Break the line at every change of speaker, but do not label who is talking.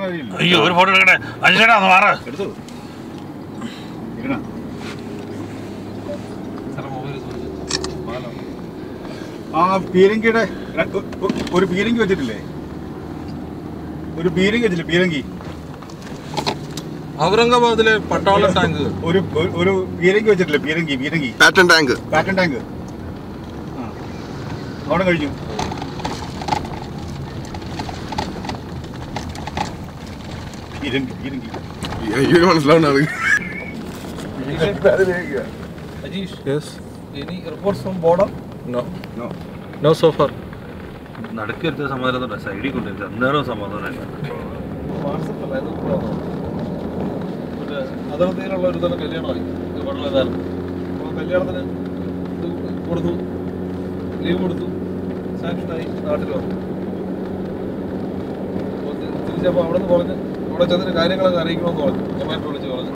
കാര്യമില്ല
അയ്യോ ഒരു ഫോട്ടോ എടുക്കട്ടെ അഞ്ചേട്ടാ ഒന്ന് മാറ്
എടുത്തു ഇടണം ആ പീരങ്കിയുടെ ര- ഒ- ഒ- ഒരു പീരങ്കി വെച്ചിട്ടില്ലേ ഒരു പീരങ്കി വെച്ചില്ലേ പീരങ്കി
ഔറംഗാബാദിലെ പട്ടാള ടാങ്ക്
ഒരു ഒരു- ഒരു പീരങ്കി വെച്ചിട്ടില്ലേ പീരങ്കി പീരങ്കി
പാറ്റൻ ടാങ്ക്
പാറ്റൻ ടാങ്ക് ആ അവിടെ കഴിഞ്ഞു പീരങ്കി പീരങ്കി
അയ്യോ മനസ്സിലാവുന്നത്
Ajeesh
yes
any reports from border
no
no
no so far
നടുക്ക് എടുത്ത സമാധാനം സൈഡിൽ കൊണ്ടുവരുന്നത് അന്നേരം സമാധാനമില്ല
വാട്സപ്പല്ല ഇത് കൊണ്ടുവന്നോ? മറ്റേ അതിർത്തിയിലുള്ള ഒരു തന്നെ കല്യാണമായി ഇത് വളരെ അപ്പോൾ കല്യാണത്തിന് ഇത് കൊടുത്തു ലീവ് കൊടുത്തു സാങ്ഷനായി നാട്ടിൽ വന്നു അപ്പോൾ തി- തിരിച്ചപ്പോൾ അവിടെ നിന്ന് പറഞ്ഞ് അവിടെ ചെന്നിട്ട് കാര്യങ്ങളൊക്കെ അറിയിക്കണമെന്ന് പറഞ്ഞു ജമാറ്റ് വിളിച്ച് പറഞ്ഞു